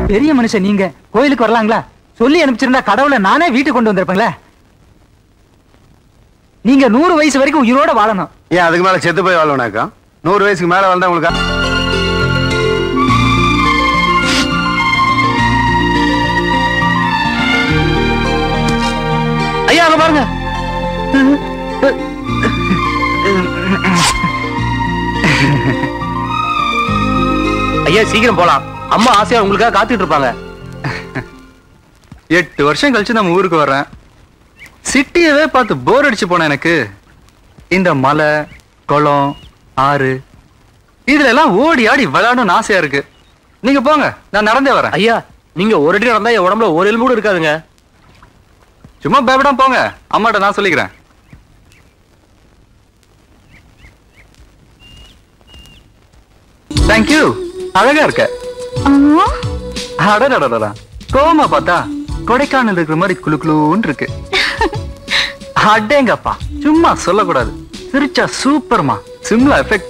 பெரிய மனுஷன் நீங்க கோயிலுக்கு வரலாங்களா சொல்லி அனுப்பிச்சிருந்தா கடவுளை நானே வீட்டுக்கு கொண்டு வந்திருப்பேங்களே நீங்க நூறு வயசு வரைக்கும் உயிரோட வாழணும் ஏன் அதுக்கு மேல செத்து போய் வாழணும்னாக்கா நூறு வயசுக்கு மேல வாழ்ந்தா உங்களுக்கு ஐயா அங்க பாருங்க ஐயா சீக்கிரம் போலாம் அம்மா ஆசையா உங்களுக்காக காத்துட்டு இருப்பாங்க எட்டு வருஷம் கழிச்சு நம்ம ஊருக்கு வர்றேன் சிட்டியவே பார்த்து போர் அடிச்சு போன எனக்கு இந்த மலை குளம் ஆறு இதுல எல்லாம் ஓடி ஆடி விளையாடணும்னு ஆசையா இருக்கு நீங்க போங்க நான் நடந்தே வரேன் ஐயா நீங்க ஒரு அடி நடந்தா என் உடம்புல ஒரு எலும்பு கூட இருக்காதுங்க சும்மா பயப்படாம போங்க அம்மாட்ட நான் சொல்லிக்கிறேன் தேங்க்யூ அழகா இருக்க அடடடடடா கோமா பார்த்தா கொடைக்கானல் இருக்கிற மாதிரி குளு குளுன்னு இருக்கு அடேங்கப்பா சும்மா சொல்லக்கூடாது சிரிச்சா சூப்பர்மா சிம்லா எஃபெக்ட்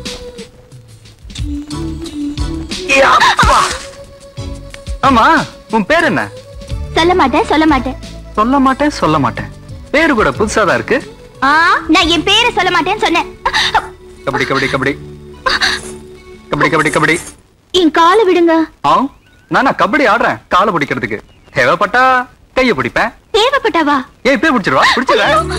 ஆமா உன் பேர் என்ன சொல்ல மாட்டேன் சொல்ல மாட்டேன் சொல்ல மாட்டேன் சொல்ல மாட்டேன் பேரு கூட புதுசா தான் இருக்கு ஆ நான் என் பேரை சொல்ல மாட்டேன்னு சொன்னேன் கபடி கபடி கபடி கபடி கபடி கபடி என் காலை விடுங்க ஆ நானா கபடி ஆடுறேன் காலை பிடிக்கிறதுக்கு தேவைப்பட்டா கைய பிடிப்பேன் தேவைப்பட்டவா ஏய் இப்பே பிடிச்சிருவா பிடிச்சிருவேன்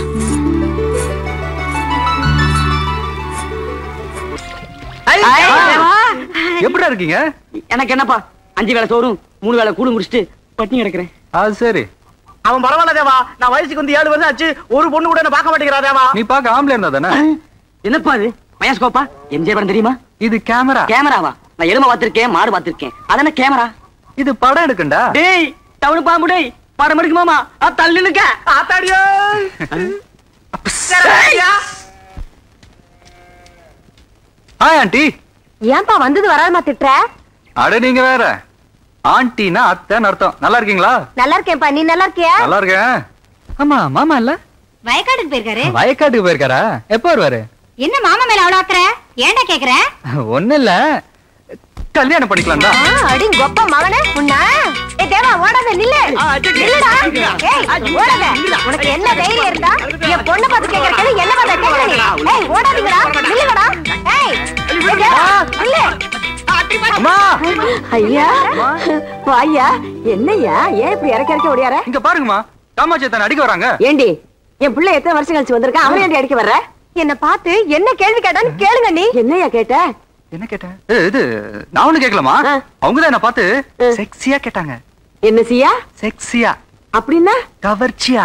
எப்படிடா இருக்கீங்க எனக்கு என்னப்பா அஞ்சு வேளை சோறும் மூணு வேளை கூழு முடிச்சிட்டு பட்டினி கிடக்குறேன் அது சரி அவன் பரவாயில்ல தேவா நான் வயசுக்கு வந்து ஏழு வருஷம் ஆச்சு ஒரு பொண்ணு கூட என்ன பார்க்க மாட்டேங்கிறா தேவா நீ பாக்க ஆம்பளை இருந்தா தானே என்னப்பா அது மயாஸ்கோப்பா எம்ஜே படம் தெரியுமா இது கேமரா கேமராவா நான் எருமை பார்த்திருக்கேன் மாடு பார்த்திருக்கேன் அதென்ன கேமரா இது படம் எடுக்கண்டா டேய் டவுனு பாம்பு டேய் படம் எடுக்குமாமா ஆ தள்ளி நிக்க ஆத்தாடியோ ஹாய் ஆண்டி ஏன்பா வந்தது வராம திட்டுற அட நீங்க வேற ஆண்டினா அத்தைன்னு அர்த்தம் நல்லா இருக்கீங்களா நல்லா இருக்கேன்ப்பா நீ நல்லா இருக்கியா நல்லா இருக்கேன் ஆமா மாமா இல்ல வயக்காட்டுக்கு போயிருக்காரு வயக்காட்டுக்கு போயிருக்காரா எப்போ வருவாரு என்ன மாமா மேல அவ்வளவு ஆக்குற ஏன்டா கேக்குற ஒண்ணு இல்ல கல்யாணம் பண்ணிக்கலாம் தான் அடி கொப்ப மகனே உன்ன ஏய் தேவா ஓடாத நில்லு நில்லுடா ஏய் ஓடாத உனக்கு என்ன தைரியம் இருந்தா என் பொண்ணு பார்த்து கேக்குற கேள்வி என்ன பார்த்து கேக்குற நீ ஏய் ஓடாதீங்கடா நில்லுங்கடா ஏய் ஏய் தேவா நில்லு அம்மா ஐயா வாய்யா என்னய்யா ஏன் இப்படி இறக்க இறக்க ஓடியார இங்க பாருங்கம்மா காமாட்சி தன்னை அடிக்க வராங்க ஏண்டி என் பிள்ளை எத்தனை வருஷம் கழிச்சு வந்திருக்கான் அவன் ஏண்டி அடிக்க வர்ற என்ன பார்த்து என்ன கேள்வி கேட்டான்னு கேளுங்க நீ என்னய்யா கேட்ட என்ன கேட்டேன் ஏ, இது நான் ஒண்ணு கேட்கலாமா ஆ. அவங்க தான் என்ன பார்த்து ஆ. செக்ஸியா கேட்டாங்க என்ன செய்யா செக்ஸியா அப்படின்னா கவர்ச்சியா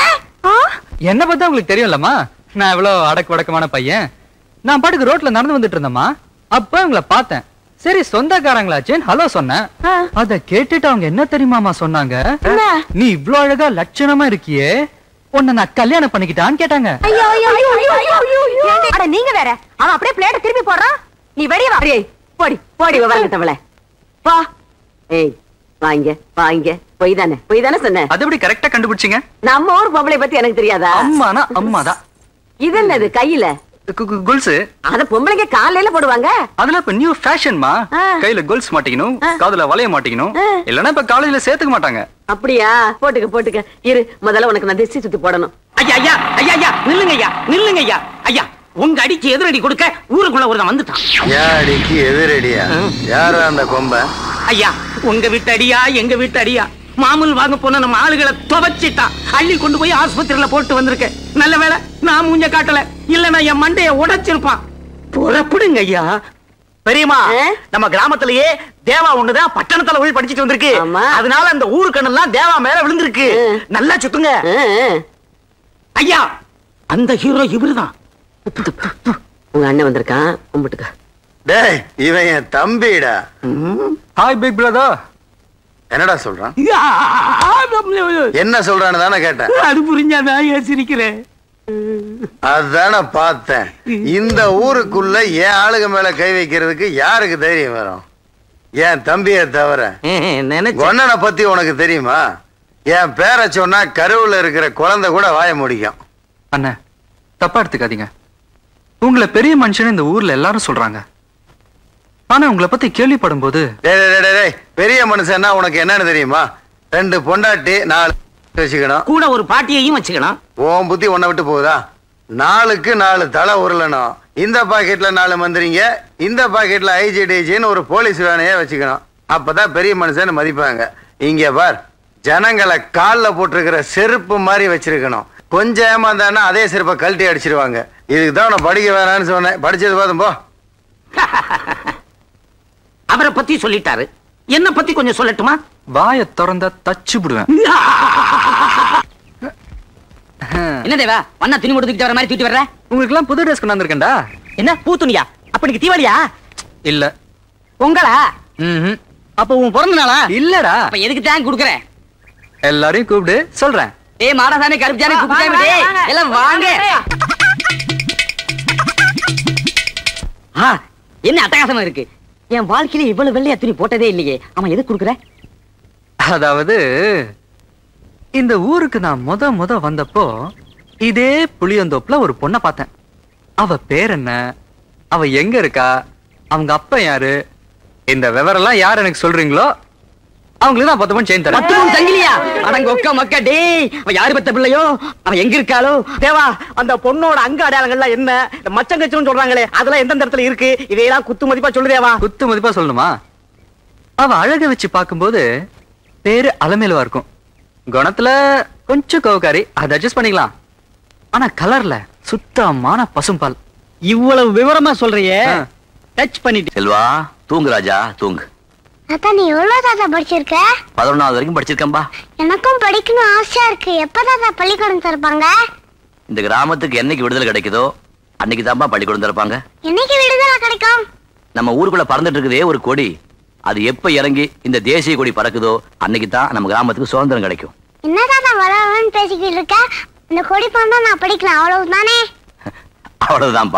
என்ன பார்த்தா உங்களுக்கு தெரியும்லம்மா நான் எவ்வளவு அடக்கு வடக்கமான பையன் நான் பாட்டுக்கு ரோட்ல நடந்து வந்துட்டு இருந்தேம்மா அப்ப உங்களை பார்த்தேன் சரி சொந்தக்காரங்களாச்சேன்னு ஹலோ சொன்னேன் ஆ. அத கேட்டுட்டு அவங்க என்ன தெரியுமாமா சொன்னாங்க என்ன? நீ இவ்ளோ அழகா லட்சணமா இருக்கியே உன்னை நான் கல்யாணம் பண்ணிக்கிட்டான்னு கேட்டாங்க ஐயோ ஐயோ ஐயோ ஐயோ ஐயோ ஐயோ அட நீங்க வேற அவன் அப்படியே பிளேட்ட திருப்பி போடுறான் நீ வெளிய வா ஏய் போடி போடி விவரம் கிட்டவள வா ஏய் வாங்க வாங்க பொய் தானே பொய் தானே சொன்னேன் அது எப்படி கரெக்டா கண்டுபிடிச்சீங்க நம்ம ஊர் பொம்பளை பத்தி எனக்கு தெரியாதா அம்மானா அம்மாதான் இது என்னது கையில கு- கு- கொலுசு அத பொம்பளைங்க காலையில போடுவாங்க அதெல்லாம் இப்ப நியூ ஃபேஷன்மா ஆ. கையில கொலுசு மாட்டிக்கணும் ஆ. காதுல வளைய மாட்டிக்கணும் ஆ. இல்லன்னா இப்ப காலேஜ்ல சேர்த்துக்க மாட்டாங்க அப்படியா போட்டுக்க போட்டுக்க இரு முதல்ல உனக்கு நான் திசை சுத்தி போடணும் ஐயா ஐயா ஐயா ஐயா நில்லுங்க ஐயா நில்லுங்க ஐயா ஐயா உங்க அடிக்கு எதிரடி கொடுக்க ஊருக்குள்ள ஒருத்தன் வந்துட்டான் யாடிக்கு எதிரடியா யாரா அந்த கொம்ப ஐயா உங்க வீட்டு அடியா எங்க வீட்டு அடியா மாமூல் வாங்க போன நம்ம ஆளுகளை துவச்சிட்டான் அள்ளி கொண்டு போய் ஆஸ்பத்திரியில போட்டு வந்திருக்கேன் நல்ல வேளை நான் மூஞ்ச காட்டல இல்லன்னா என் மண்டைய உடைச்சிருப்பான் புறப்படுங்க ஐயா பெரியமா ஆ? நம்ம கிராமத்திலேயே தேவா ஒண்ணுதான் பட்டணத்துல போய் படிச்சிட்டு வந்திருக்கு ஆமா. அதனால அந்த ஊரு கண்ணெல்லாம் தேவா மேல விழுந்திருக்கு ஆ. நல்லா சுத்துங்க ஆ, ஆ. ஐயா அந்த ஹீரோ இவருதான் உங்க அண்ணன் வந்திருக்கான் கும்பிட்டுக்க டேய் இவன் என் தம்பிடா ஹாய் பிக் பிரதர் என்னடா சொல்றான் என்ன சொல்றான்னு தானே கேட்டேன் அது புரிஞ்சாதான் ஏன் சிரிக்கிறேன் அதானே பார்த்தேன் இந்த ஊருக்குள்ள என் ஆளுங்க மேல கை வைக்கிறதுக்கு யாருக்கு தைரியம் வரும் என் தம்பியை தவிர நினைச்சேன் கொன்னனை பத்தி உனக்கு தெரியுமா என் பேரை சொன்னா கருவுல இருக்கிற குழந்தை கூட வாய முடிக்கும் அண்ணா தப்பா எடுத்துக்காதீங்க உங்களை பெரிய மனுஷன் இந்த ஊர்ல எல்லாரும் சொல்றாங்க ஆனா உங்களை பத்தி கேள்விப்படும் போது டேய் டேய், டேய், டேய், பெரிய மனுஷன்னா உனக்கு என்னன்னு தெரியுமா ரெண்டு பொண்டாட்டி நாலு வச்சுக்கணும் கூட ஒரு பாட்டியையும் வச்சுக்கலாம் உன் புத்தி உன்னை விட்டு போகுதா நாலுக்கு நாலு தலை உருளணும் இந்த பாக்கெட்ல நாலு மந்திரிங்க இந்த பாக்கெட்ல ஐஜிடிஜின்னு ஒரு போலீஸ் வேனையே வச்சுக்கணும் அப்பதான் பெரிய மனுஷன்னு மதிப்பாங்க இங்க பார் ஜனங்களை காலில் போட்டிருக்கிற செருப்பு மாதிரி வச்சிருக்கணும் கொஞ்சம் ஏமாந்தான்னா அதே செருப்பை கழட்டி அடிச்சிருவாங்க இதுக்கு தான் நான் படிக்க வேணாம்னு சொன்னேன் படிச்சது போதும் போ அவரை பத்தி சொல்லிட்டாரு என்ன பத்தி கொஞ்சம் சொல்லட்டுமா வாயை திறந்தா தச்சு விடுவேன் என்ன தேவா வண்ணா துணி முடிச்சுக்கிட்டு வர மாதிரி தூக்கிட்டு வர்ற உங்களுக்கு எல்லாம் புது ட்ரெஸ் கொண்டாந்துருக்கேன்டா என்ன பூத்துணியா அப்படி தீபாவளியா இல்ல பொங்கலா ம்ஹும். அப்ப உன் பிறந்த நாளா இல்லடா அப்ப எதுக்கு தான் குடுக்குறேன் எல்லாரையும் கூப்பிடு சொல்றேன் ஏய் மாடசாமி கருப்புச்சாமி குப்புசாமி டேய் எல்லாம் வாங்க ஆ என்ன அட்டகாசமா இருக்கு என் வாழ்க்கையில இவ்வளவு வெள்ளையா துணி போட்டதே இல்லையே அவன் எதுக்கு குடுக்குற அதாவது இந்த ஊருக்கு நான் முத முத வந்தப்போ இதே புளியந்தோப்புல ஒரு பொண்ணை பார்த்தேன் அவ பேர் என்ன அவ எங்க இருக்கா அவங்க அப்பா யாரு இந்த விவரம்லாம் யார் எனக்கு சொல்றீங்களோ அவங்களுக்கு நான் பத்து பவுன் செயின் பத்து தரேன் மூணு சங்கிலியா அடங்க ஒக்க மக்க டேய் அவன் யாரு பெத்த பிள்ளையோ அவன் எங்க இருக்காளோ தேவா அந்த பொண்ணோட அங்க அடையாளங்கள்லாம் என்ன இந்த மச்சங்கச்சுன்னு சொல்றாங்களே அதெல்லாம் எந்தெந்த இடத்துல இருக்கு இதையெல்லாம் குத்து மதிப்பா சொல்லு தேவா குத்து மதிப்பா சொல்லணுமா அவ அழக வச்சு பார்க்கும்போது பேரு அலமேலுவா இருக்கும் குணத்துல கொஞ்சம் கோவக்காரி அதை அட்ஜஸ்ட் பண்ணிக்கலாம் ஆனா கலர்ல சுத்தமான பசும்பால் இவ்வளவு விவரமா சொல்றியே ஆ. டச் பண்ணிட்டு செல்வா தூங்கு ராஜா தூங்கு தாத்தா நீ எவ்வளவு தாத்தா படிச்சிருக்க பதினொன்னாவது வரைக்கும் படிச்சிருக்கேன்பா எனக்கும் படிக்கணும் ஆசையா இருக்கு எப்ப தாத்தா பள்ளிக்கூடம் திறப்பாங்க இந்த கிராமத்துக்கு என்னைக்கு விடுதலை கிடைக்குதோ அன்னைக்கு தான்ப்பா பள்ளிக்கூடம் திறப்பாங்க என்னைக்கு விடுதலை கிடைக்கும் நம்ம ஊருக்குள்ள பறந்துட்டு இருக்குதே ஒரு கொடி அது எப்ப இறங்கி இந்த தேசிய கொடி பறக்குதோ அன்னைக்கு தான் நம்ம கிராமத்துக்கு சுதந்திரம் கிடைக்கும் என்ன தாத்தா வளவன்னு பேசிக்கிட்டு இருக்க இந்த கொடி பந்தா நான் படிக்கலாம் அவ்வளவு தானே அவ்வளவுதான்ப்பா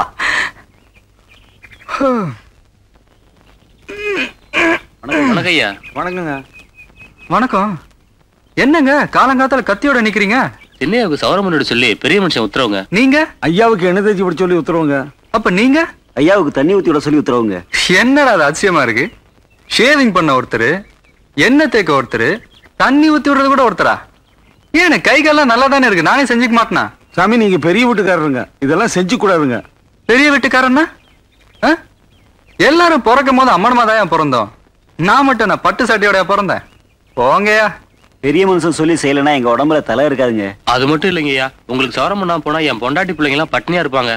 வணக்கம் ஐயா வணக்கங்க வணக்கம் என்னங்க காலங்காத்தால கத்தியோட நிக்கிறீங்க சென்னையாவுக்கு சௌரமனோட சொல்லி பெரிய மனுஷன் உத்தரவுங்க நீங்க ஐயாவுக்கு என்ன தேய்ச்சி விட சொல்லி உத்தரவுங்க அப்ப நீங்க ஐயாவுக்கு தண்ணி ஊத்தி விட சொல்லி உத்தரவுங்க என்னடா அது அதிசயமா இருக்கு ஷேவிங் பண்ண ஒருத்தர் எண்ணெய் தேக்க ஒருத்தர் தண்ணி ஊத்தி விடுறது கூட ஒருத்தரா ஏன் கை கால்லாம் நல்லா தானே இருக்கு நானே செஞ்சுக்க மாட்டேனா சாமி நீங்க பெரிய வீட்டுக்காரருங்க இதெல்லாம் செஞ்சு கூடாதுங்க பெரிய வீட்டுக்காரன்னா ஆ? எல்லாரும் பிறக்கும் போது அம்மனமா தான் பிறந்தோம் நான் மட்டும் நான் பட்டு சட்டையோட பிறந்தேன் போங்கயா பெரிய மனுஷன் சொல்லி செய்யலைன்னா எங்க உடம்புல தலை இருக்காதுங்க அது மட்டும் இல்லைங்கய்யா உங்களுக்கு சௌரம் பண்ணா போனா என் பொண்டாட்டி பிள்ளைங்க எல்லாம் பட்னியா இருப்பாங்க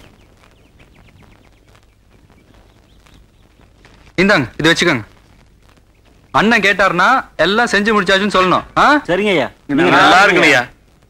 இந்தாங்க இது வச்சுக்கோங்க அண்ணன் கேட்டாருன்னா எல்லாம் செஞ்சு முடிச்சாச்சுன்னு சொல்லணும் ஆ? சரிங்க ஐயா நல்லா இருக்குங்கய்யா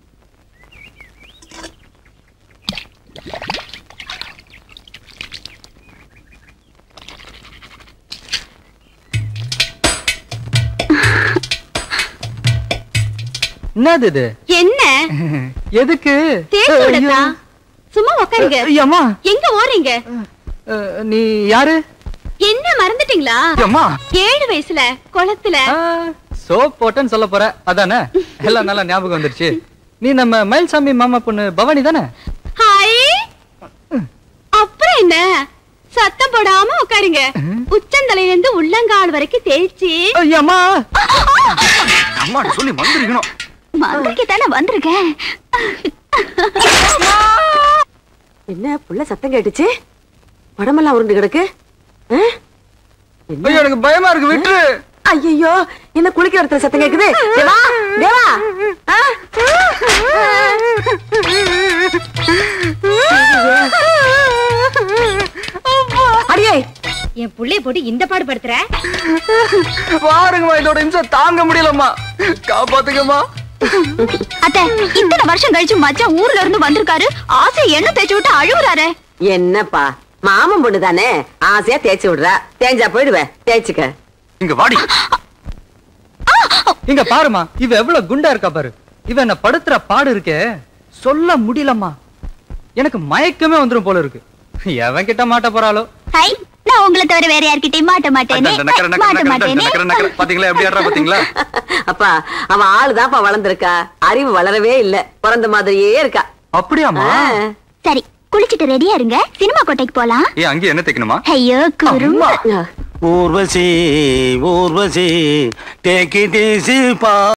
என்னது இது என்ன எதுக்கு தேய்ச்சி விடத்தா சும்மா உட்காருங்க ஐயோ, அம்மா எங்க ஓடுறீங்க அஹ், நீ யாரு என்ன மறந்துட்டீங்களா அம்மா ஏழு வயசுல குளத்துல சோப் போட்டேன்னு சொல்ல போற அதானே எல்லாம் நல்லா ஞாபகம் வந்துருச்சு நீ நம்ம மயில்சாமி மாமா பொண்ணு பவானி தானே ஹாய் அப்புறம் என்ன சத்தம் போடாம உட்காருங்க உச்சந்தலையில இருந்து உள்ளங்கால் வரைக்கும் தேய்ச்சி ஐயம்மா அம்மா சொல்லி மந்திரிக்கணும் மந்திரிக்க தானே வந்திருக்கேன் என்ன புள்ள சத்தம் கேட்டுச்சு உடம்பெல்லாம் உருண்டு கிடக்கு ஆ? என்ன? ஐயோ எனக்கு பயமா இருக்கு விட்டுரு ஐயையோ என்ன குளிக்கிற இடத்துல சத்தம் கேக்குது தேவா தேவா ஆ? அடியே என் புள்ளைய போட்டு இந்த பாடு படுத்துற பாருங்கம்மா இதோட இம்சம் தாங்க முடியலம்மா காப்பாத்துங்கம்மா அத்தை இத்தனை வருஷம் கழிச்சு மச்சான் ஊர்ல இருந்து வந்திருக்காரு ஆசை எண்ணெய் தேய்ச்சி விட்டு அழுகுறாரு என்னப்பா மாமன் பொண்ணு தானே ஆசையா தேய்ச்சி விடுறா தேஞ்சா போயிடுவேன் தேய்ச்சிக்க இங்க வாடி இங்க பாருமா இவ எவ்வளவு குண்டா இருக்கா பாரு இவ என்ன படுத்துற பாடு இருக்கே சொல்ல முடியலம்மா எனக்கு மயக்கமே வந்துரும் போல இருக்கு எவன் கிட்ட மாட்ட போறாளோ ஹை நான் உங்களை தவிர வேற யார்கிட்டயும் மாட்ட மாட்டேனே நக்கர, நக்கர, நக்கர, மாட்ட நக்கர, மாட்டேனே நக்கர, நக்கர. பாத்தீங்களா எப்படி ஆடுறா பாத்தீங்களா அப்பா அவன் ஆளுதான்ப்பா வளர்ந்திருக்கா அறிவு வளரவே இல்ல பிறந்த மாதிரியே இருக்கா அப்படியாமா ஆ. சரி குளிச்சிட்டு ரெடியா இருங்க சினிமா கோட்டைக்கு போலாம் ஏ அங்கே என்ன தைக்கணுமா ஐயோ குறும்பு Urvashi Urvashi take it easy பா